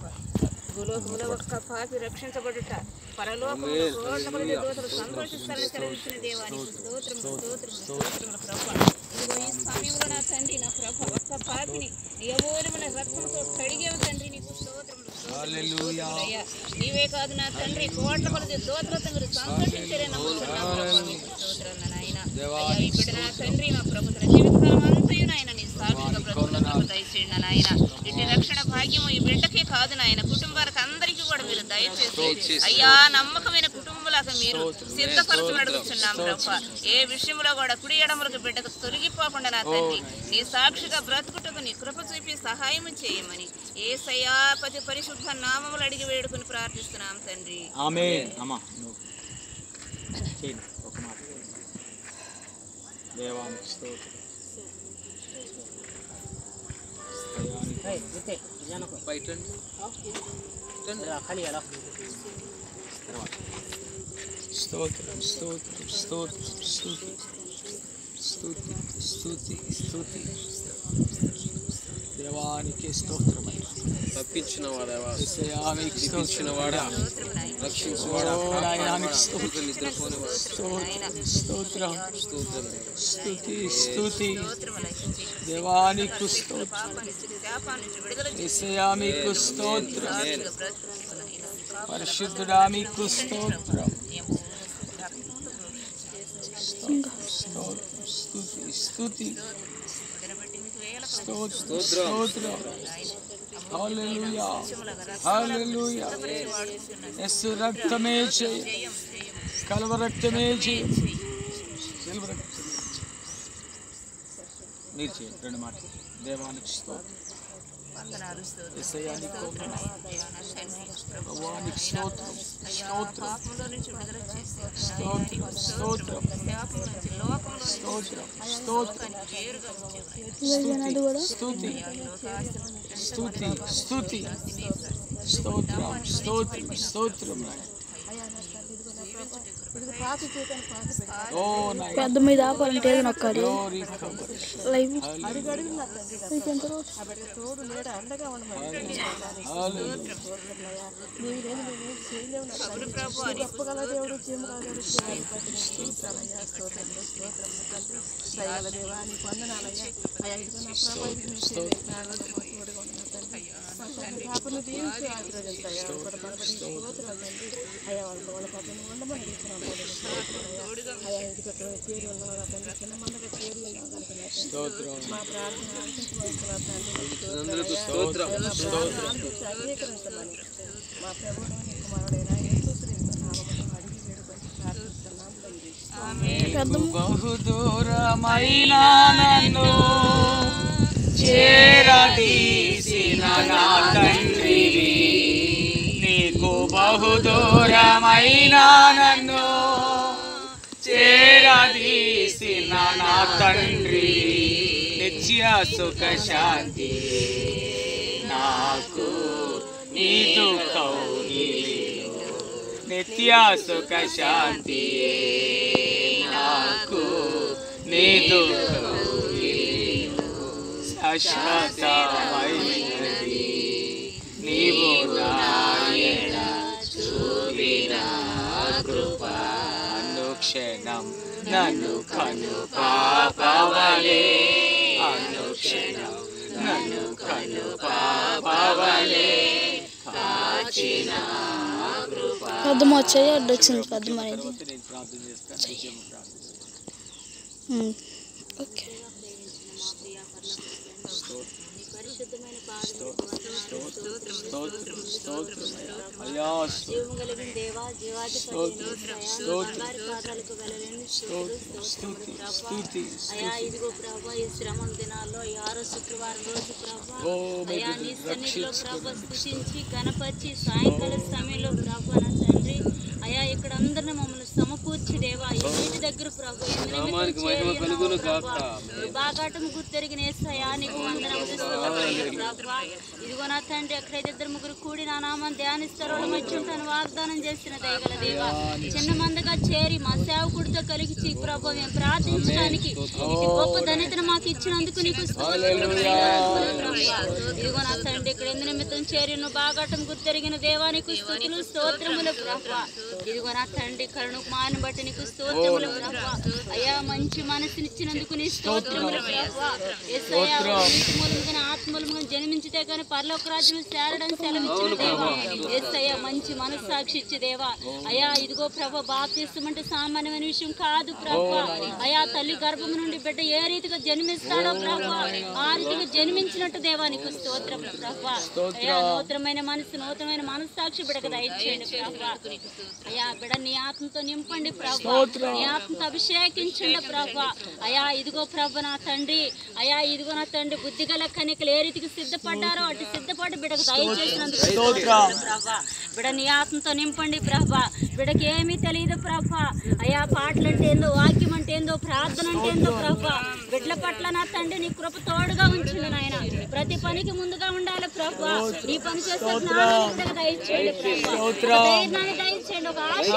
భూలోకములో ఒక్క పాపి రక్షించబడుట పరలోకములో కోట్ల కొలది దూతలు సంతోషిస్తారని సెలవిచ్చిన దేవానికి స్తోత్రం స్తోత్రం స్తోత్రముల ప్రభ ఇదిగో ఈ సమయంలో నా తండ్రి నా ప్రభ ఒక్క పాపిని యవోరముల రక్తంతో కడిగేవు తండ్రి నీకు స్తోత్రములు స్తోత్రములయ్యా. నీవే కాదు నా తండ్రి కోట్ల కొలది దూతలతో మీరు సంతోషించలే నమ్ముతున్నాను ప్రభా. మీకు స్తోత్రాలు నాయన అయ్యా ఈ బిడ్డ నా తండ్రి మా ప్రభు తన జీవితకాలం అంతయు నాయన నీ సాక్షిగా బ్రతుకులకు దయచేయండి నాయన ఇటు రక్షణ భాగ్యము ఈ బిడ్డకే కాదు నాయన కుటుంబాలకు అందరికీ కూడా మీరు దయచేసి అయ్యా నమ్మకమైన కుటుంబాలకు మీరు సిద్ధపరచమని అడుగుతున్నాం ప్రభా ఏ విషయంలో కూడా కుడి ఎడములకు బిడ్డకు తొలగిపోకుండా నా తండ్రి నీ సాక్షిగా బ్రతుకుటకు నీ కృప చూపి సహాయం చేయమని ఏ సయాపతి పరిశుద్ధ నామములు అడిగి వేడుకుని ప్రార్థిస్తున్నాం తండ్రి ఆమె అమ్మా నువ్వు చేయండి ఒక మాట దేవానికి స్తోత్రం స్తోత్రం స్తోత్రం స్తోత్రం స్తుతి స్తుతి స్తుతి స్తుతి దేవానికి స్తోత్రమైన తప్పించిన వాడేవా విషయానికి రక్షించిన వాడా రక్షించిన వాడా స్తోత్రానికి స్తోత్రం నిద్రపోని వాడు స్తోత్రం స్తోత్రం స్తుతి స్తుతి స్తోత్రములయ్యా. దేవానికి స్తోత్రం పాప నుంచి శాపం నుంచి విడుదల చేసి ఏసయ్యా మీకు స్తోత్రం సాక్షిగా బ్రతుకుతున్నాను నాయన. పరిశుద్ధుడా మీకు స్తోత్రం స్తోత్రం స్తుతి స్తుతి స్తోత్రం స్తోత్రం హల్లెలూయా హల్లెలూయా యేసు రక్తమే చేయ కలవ రక్తమే చేయ సిల్వ రక్తమే మీరు చేయండి రెండు మాటలు దేవానికి స్తోత్రం వందనాలు స్తోత్రం. ఏసయ్యానికి వందనాలు. అయ్యా నా తండ్రి, ప్రభువానికి స్తోత్రం అయ్యా స్తోత్రం పాపంలో నుంచి విడుదల చేసి స్తోత్రం స్తోత్రం శాపం నుంచి లోకంలో నుంచి స్తోత్రం స్తోత్రం చేరుగా ఉంచేవారు. స్తుతి స్తుతి స్తుతి స్తోత్రం స్తోత్రం స్తోత్రం నాయన. ఓ నాయన పెద్ద మీద ఆపాలంటే ఏదో నొక్కాలి గ్లోరీ కబర్ లైవ్ అవును ప్రభు అని స్తోత్రం అందరికీ స్తోత్రం బహుదూరమైన నన్ను చేరదీసిన నా తండ్రివి నీకు బహుదూరమైన నన్ను చేరదీసిన నా తండ్రి నిత్య సుఖ శాంతి నాకు నీదు కౌగిలిలో నిత్య సుఖ శాంతి నాకు నీదు కౌగిలిలో శాశ్వతమైనది నీవు నాయన చూపిన కృప అనుక్షణం నన్ను కను పాపవలే అనుక్షణం నన్ను కను పాపవలే కాచిన పెద్దమ్మ వచ్చాయి అడ్డొచ్చింది పెద్దమ్మ అనేది నేను ప్రార్థన చేస్తాను నిత్యము ప్రార్థన ఉమ్. ఓకే స్తోత్రం స్తోత్రం అయ్యా జీవము కలిగిన దేవా జీవాధిపతి బంగారు పాదాలకు వెళ్ళలేని స్థుతులు, స్తుతి స్తోత్రములు ప్రభా. స్తుతి అయా ఇదిగో ప్రభా ఈ శ్రమల దినాల్లో ఈ ఆరో శుక్రవారం రోజు ప్రభా ఓ అయా మీరు నీ సన్నిధిలో రక్షించుకుని ప్రభా స్థుతించి కనపరిచి సాయంకాల సమయంలో ప్రభా నా తండ్రి అయా ఇక్కడ అందరిని మమ్మల్ని సమకూర్చి ఇచ్చి దేవా ఈ నీటి దగ్గర ప్రభు ఎందు నిమిత్తం నామానికి మహిమ చేరి ఉన్నావు కలుగును ప్రభు. గాక. బాగాటం గుర్తెరిగిన యేసయ్యా నీకు వందనములు స్తోత్రములు ప్రభు. ఇదిగో నా తండ్రి ఎక్కడైతే ఇద్దరు ముగ్గురు కూడి నా నామాన్ని ధ్యానిస్తారో వాళ్ళ మధ్య ఉంటాను వాగ్దానం చేసిన దయగల దేవా చిన్న మందగా చేరి మా సేవకుడితో కలిగి ప్రభు మేము ప్రార్థించడానికి ఇది గొప్ప ధన్యతను మాకు ఇచ్చినందుకు నీకు స్తోత్రములు ప్రభు. ఇదిగో నా తండ్రి ఇక్కడ ఎందు నిమిత్తం చేరి నువ్వు బాగాటం గుర్తెరిగిన దేవానికి స్తోత్రులు స్తోత్రములు ప్రభు ఇదిగో నా తండ్రి కరుణ కుమారుని బట్టి నీకు స్తోత్రములు ప్రభు అయ్యా మంచి మనసునిచ్చినందుకు నీ స్తోత్రములు ప్రభు యేసయ్యా నీతి మూలముగా ఆత్మూలముగా జన్మించితే కానీ పరలోక రాజ్యం చేరడం సెలవిచ్చిన దేవా యేసయ్య మంచి మనస్సాక్షి ఇచ్చి దేవా అయ్యా ఇదిగో ప్రభు బాప్తిస్తమంటే సామాన్యమైన విషయం కాదు ప్రభు అయ్యా తల్లి గర్భము నుండి బిడ్డ ఏ రీతిగా జన్మిస్తాడో ప్రభు ఆ రీతిగా జన్మించినట్టు దేవా నీకు స్తోత్రములు ప్రభు అయ్యా నూతనమైన మనసు నూతనమైన మనస్సాక్షి బిడక దయచేయండి ప్రభు అయ్యా బిడ నీ ఆత్మతో నింపండి ప్రభు నీ ఆత్మతో అభిషేకించండి ప్రభు అయ్యా ఇదిగో ప్రభు నా తండ్రి అయ్యా ఇదిగో నా తండ్రి బుద్ధి గల కనికలు ఏ రీతికి సిద్ధపడ్డారో అటు సిద్ధపడి బిడకు దయచేసినందుకు స్తోత్రాలు ప్రభు బిడ నీ ఆత్మతో నింపండి ప్రభు బిడకి ఏమీ తెలియదు ప్రభు అయ్యా పాటలు అంటే ఏందో వాక్యం అంటే ఏందో ప్రార్థన అంటే ఏందో ప్రభు బిడ్ల పట్ల నా తండ్రి నీ కృప తోడుగా ఉంచింది నాయన ప్రతి పనికి ముందుగా ఉండాలి ప్రభు నీ పని చేసే జ్ఞానాన్ని బిడ్డకు దయచేయండి ప్రభు ఒక ధైర్యాన్ని దయచేయండి ఒక ఆశ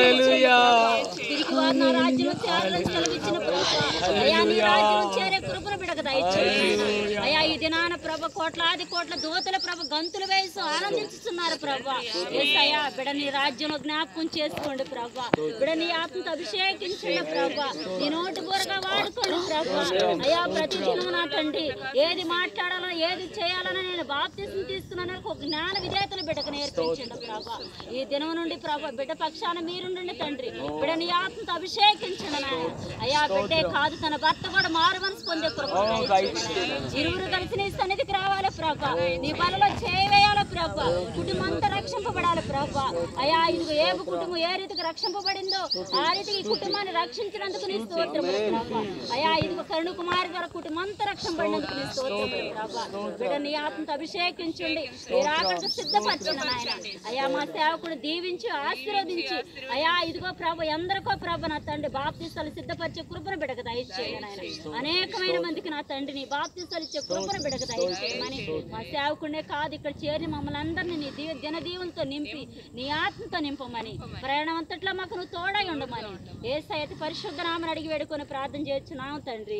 తిరిగి వారు నా రాజ్యంలో చేరాలని సెలవిచ్చిన ప్రభు అయ్యా నీ రాజ్యంలో చేరే కృపను బిడక దయచేయండి అయ్యా ఈ దినాన ప్రభ కోట్లాది కోట్ల దూతల ప్రభ గంతులు వేసి ఆనందించుతున్నారు ప్రభ అయ్యా బిడ నీ రాజ్యంలో జ్ఞాపకం చేసుకోండి ప్రభ బిడ నీ ఆత్మతో అభిషేకించండి ప్రభ నీ నోటి బూరగా వాడుకోండి ప్రభ అయ్యా ప్రతి దినం నా తండ్రి ఏది మాట్లాడాలో ఏది చేయాలని నేను బాప్తిసం తీసుకున్నాను ఒక జ్ఞాన విధేయతలు బిడ్డకు నేర్పించండి ప్రభ ఈ దినం నుండి ప్రభ బిడ్డ పక్షాన మీరుండండి తండ్రి బిడ్డ నీ ఆత్మతో అభిషేకించండి నాయన అయ్యా బిడ్డే కాదు తన భర్త కూడా మారు మనసు పొందే కృప దయచేయండి. ఇరువురు కలిసి నీ సన్నిధికి రావాలి ప్రభ నీ బలలో చేయవేయాలి ప్రభ కుటుంబం అంతా రక్షింపబడాలి ప్రభ అయ్యా ఇదిగో ఏ కుటుంబం ఏ రీతికి రక్షింపబడిందో ఆ రీతికి ఈ కుటుంబాన్ని రక్షించినందుకు నీ స్తోత్రములు ప్రభ అయ్యా ఇదిగో కరుణ కుమారి ద్వారా కుటుంబం అంతా రక్షింపబడినందుకు నీ స్తోత్రములు ప్రభ బిడ్డ నీ ఆత్మతో అభిషేకించండి మీరు అక్కడికి సిద్ధపరచండి నాయన అయ్యా మా సేవకుడు దీవించి ఆశీర్వదించి అయ్యా ఇదిగో ప్రభ ఎందరికో ప్రభ నా తండ్రి బాప్తీసాలు సిద్ధపరిచే కృపను బిడక దయచేయండి నాయన అనేకమైన మందికి నా తండ్రిని బాప్తీసాలు ఇచ్చే కృపను బిడక దయచేయమని మా సేవకుడే కాదు ఇక్కడ చేరి మమ్మల్ని అందరినీ నీ దీవ జనదీవులతో నింపి నీ ఆత్మతో నింపమని ప్రయాణం అంతట్లో మాకు నువ్వు తోడై ఉండమని ఏ సైతి పరిశుద్ధ నామని అడిగి వేడుకొని ప్రార్థన చేయొచ్చున్నాం తండ్రి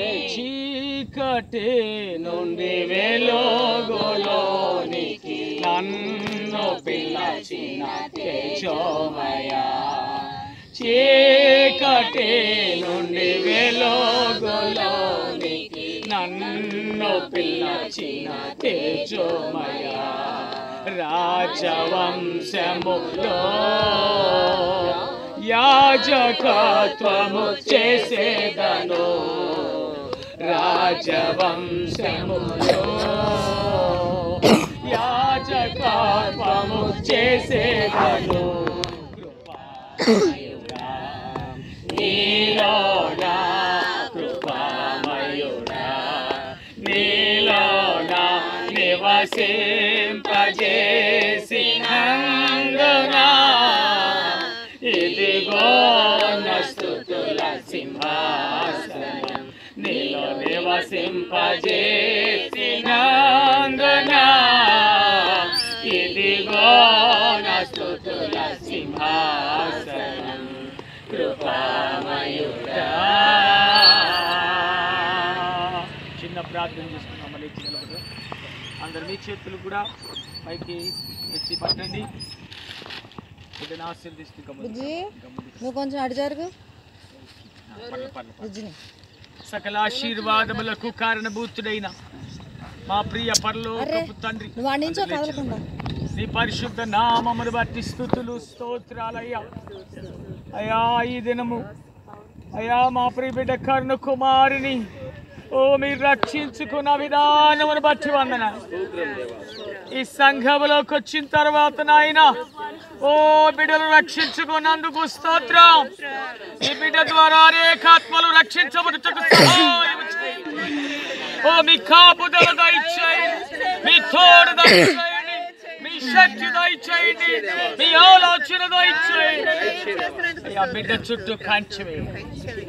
చీకటి నుండి వెలుగులోనికి నన్ను పిలచిన తేజోమయ చీకటి నుండి వెలుగులోనికి నన్ను పిలచిన తేజోమయ రాజవంశములో యాజకత్వము చేసేదను రాజవంశములో యాజకత్వము చేసేదను కృపామయుడా నీలోనా కృపామయుడా నీలోనా నివసింపజేసినందునా ఇదిగో నస్తుతుల సింహాసనం నీలో నివసింపజేసినందునా ఇదిగో నస్తుతుల సింహాసనం కృపామయుడా చిన్న ప్రార్థన చేసుకున్నాం మళ్ళీ నిలబడు అందరు మీ చేతులు కూడా పైకి ఎత్తి పట్టండి ఇది ఆశీర్దిస్తూ బుజ్జి నువ్వు కొంచెం అటు జరుగు బుజ్జిని సకల ఆశీర్వాదములకు కారణభూతుడైన మా ప్రియ పరలోకపు తండ్రి నువ్వు వాడి నుంచో కదలకుండా నీ పరిశుద్ధ నామమును బట్టి స్థుతులు స్తోత్రాలయ్యా అయ్యా ఈ దినము అయ్యా మా ప్రియ బిడ్డ కర్ణ కుమారిని ఓ మీరు రక్షించుకున్న విధానమును బట్టి వందన ఈ సంఘములోకి వచ్చిన తర్వాత నాయన ఓ బిడ్డలు రక్షించుకున్నందుకు స్తోత్రం ఈ బిడ్డ ద్వారా అనేక ఆత్మలు రక్షించబడుటకు సహాయం చేయండి. ఓ మీ కాపుదల దయచేయండి మీ తోడు దయచేయండి మీ శక్తి దయచేయండి మీ ఆలోచన దయచేయండి అయ్యా బిడ్డ చుట్టూ కంచి వేయండి.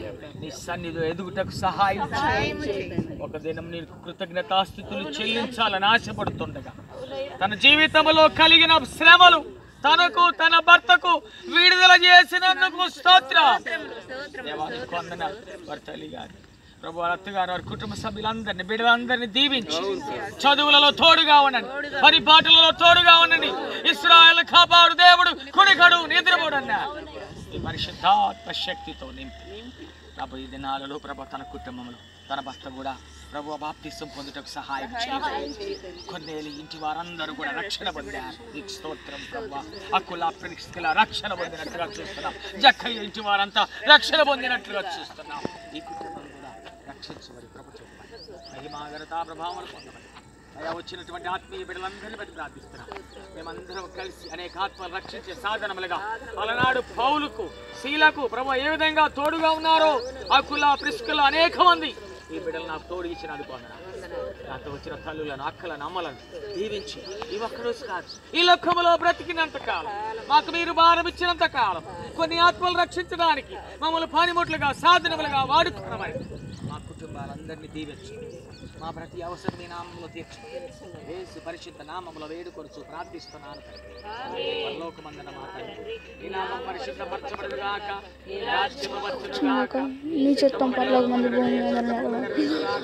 నీ సన్నిధి ఎదుగుటకు సహాయం చేయండి. ఒక దినం నీకు కృతజ్ఞతాస్థితులు చెల్లించాలని ఆశపడుతుండగా తన జీవితంలో కలిగిన శ్రమలు తనకు తన భర్తకు విడుదల చేసినందుకు స్తోత్రం దేవానికి వందనాలు వారి తల్లి గారు ప్రభు వారి అత్తగారు వారి కుటుంబ సభ్యులందరినీ బిడ్డలందరినీ దీవించి చదువులలో తోడుగా ఉండండి పరిపాటలలో తోడుగా ఉండండి ఇస్రాయల్ కాపాడు దేవుడు కుడికడు నిద్రపోడన్నా ఈ పరిశుద్ధాత్మ శక్తితో నింపి ప్రభు ఈ దినాలలో ప్రభు తన కుటుంబంలో తన భర్త కూడా ప్రభు బాప్తిసం పొందుటకు సహాయం చేయండి కొన్నేళ్ళు ఇంటి వారందరూ కూడా రక్షణ పొందారు నీకు స్తోత్రం ప్రభు అక్కుల ప్రిస్కిల రక్షణ పొందినట్లుగా చూస్తున్నాం జక్కయ్య ఇంటి వారంతా రక్షణ పొందినట్లుగా చూస్తున్నాం ఈ కుటుంబం కూడా రక్షించబడి ప్రభు చూపబడి మహిమాగరత ప్రభావం పొందబడి అయా వచ్చినటువంటి ఆత్మీయ బిడ్డలందరినీ బట్టి ప్రార్థిస్తున్నాం మేమందరం కలిసి అనేక ఆత్మలు రక్షించే సాధనములుగా అలనాడు పౌలుకు శీలకు ప్రభు ఏ విధంగా తోడుగా ఉన్నారో అకుల ప్రిస్కుల అనేక మంది ఈ బిడ్డలు నాకు తోడు ఇచ్చిన అనుకోండి నాతో వచ్చిన తల్లులను అక్కలను అమ్మలను దీవించి ఈ ఒక్కరోజు కాదు ఈ లోకములో బ్రతికినంత కాలం మాకు మీరు భారం ఇచ్చినంత కాలం కొన్ని ఆత్మలు రక్షించడానికి మమ్మల్ని పనిముట్లుగా సాధనములుగా వాడుకున్నామని మా కుటుంబాలందరినీ దీవించు మా ప్రతి అవసరం మీ నామంలో తీర్చు యేసు పరిశుద్ధ నామములో వేడుకొరుచు ప్రార్థిస్తున్నాను తండ్రి. పరలోకమందున మా తండ్రి ఈ నామం పరిశుద్ధపరచబడును గాక ఈ రాజ్యము వచ్చును గాక నీ చిత్తం పర్లోక మంది భూమి మీద నెరవేరును.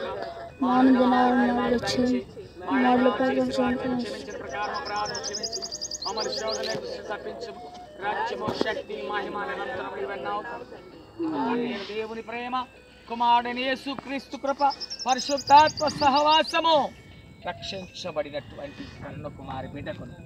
మాను దినాలను వచ్చి నాడులో ప్రపంచం క్షమించిన ప్రకారం అపరాధం క్షమించు మమ్మల్ని శోధనకు తప్పించు రాజ్యము శక్తి మహిమ నిరంతరం ఇవన్నీ అవుతాయి దేవుని ప్రేమ కుమారుడని యేసుక్రీస్తు కృప పరిశుద్ధాత్మ సహవాసము రక్షించబడినటువంటి కన్న కుమారి బిడ్డకును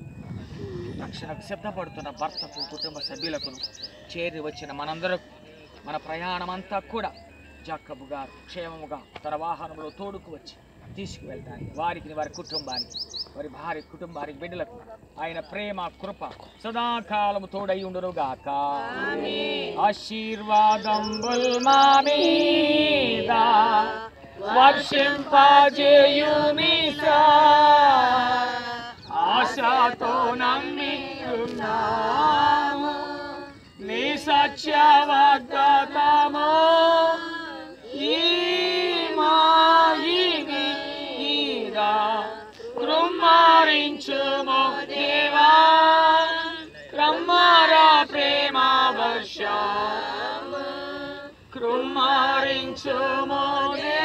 రక్షణకు సిద్ధపడుతున్న భర్తకు కుటుంబ సభ్యులకును చేరి వచ్చిన మనందరకు మన ప్రయాణం అంతా కూడా జక్కబు గారు క్షేమముగా తన వాహనంలో తోడుకు వచ్చి తీసుకువెళ్తానికి వారికి వారి కుటుంబానికి వారి భార్య కుటుంబానికి బిడ్డలకు ఆయన ప్రేమ కృప సదాకాలము తోడై ఉండును గాక ఆశీర్వాదం మా మీద వర్షింపజేయునిసా ఆశతో నమ్మికున్నాము నీ సత్య వాగ్దాతము ఈ మాయిని ఈదా కృమ్మారించుము దేవా క్రమ్మరా ప్రేమ వర్ష కృమ్మారించుము దేవా